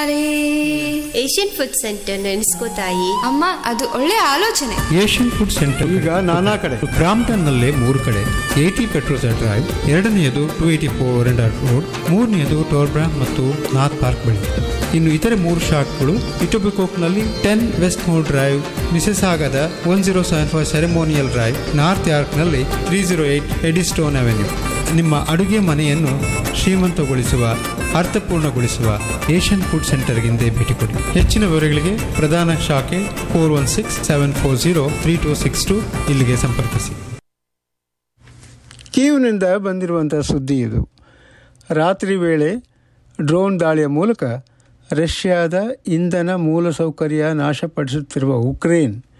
ಬಾರೆ Asian food centre ನೆನೆಸ್ಕೋತಾಯಿ ಅಮ್ಮ ಅದು ಒಳ್ಳೆ ಆಲೋಚನೆ ಏಷ್ಯನ್ ಫುಡ್ ಸೆಂಟರ್ ಈಗ ನಾನಾ ಕಡೆ ಬ್ರಾಂಪ್ಟನ್ನಲ್ಲೇ ಮೂರು ಕಡೆ ಏಟಿ ಪೆಟ್ರೋಲ್ ಡ್ರೈವ್ ಎರಡನೆಯದು two eighty four and road ಮೂರನೆಯದು ಟೋರ್ಬ್ರಾಮ್ ಮತ್ತು ನಾರ್ತ್ ಪಾರ್ಕ್ ಬಳಿ ಇನ್ನು ಇತರೆ ಮೂರು ಶಾಪ್ಗಳು ಇಟೋಬಿಕೋಕ್ನಲ್ಲಿ ಟೆನ್ ವೆಸ್ಟ್ ಮೋರ್ ಡ್ರೈವ್ ಮಿಸಸ್ ಆಗದ one zero seven five ceremonial drive north ಯಾರ್ಕ್ನಲ್ಲಿ three zero eight Eddystone avenue ನಿಮ್ಮ ಅಡುಗೆ ಮನೆಯನ್ನು ಶ್ರೀಮಂತಗೊಳಿಸುವ ಅರ್ಥಪೂರ್ಣಗೊಳಿಸುವ ಏಷ್ಯನ್ ಫುಡ್ ಸೆಂಟರ್ಗಿಂದೇ ಭೇಟಿ ಕೊಡಿ ಹೆಚ್ಚಿನ ವಿವರಗಳಿಗೆ ಪ್ರಧಾನ ಶಾಖೆ four one six seven four zero three two six two ಇಲ್ಲಿಗೆ ಸಂಪರ್ಕಿಸಿ ಕೀವ್ನಿಂದ ಬಂದಿರುವಂಥ ಸುದ್ದಿ ಇದು ರಾತ್ರಿ ವೇಳೆ ಡ್ರೋನ್ ದಾಳಿಯ ಮೂಲಕ ರಷ್ಯಾದ ಇಂಧನ ಮೂಲಸೌಕರ್ಯ ನಾಶಪಡಿಸುತ್ತಿರುವ ಉಕ್ರೇನ್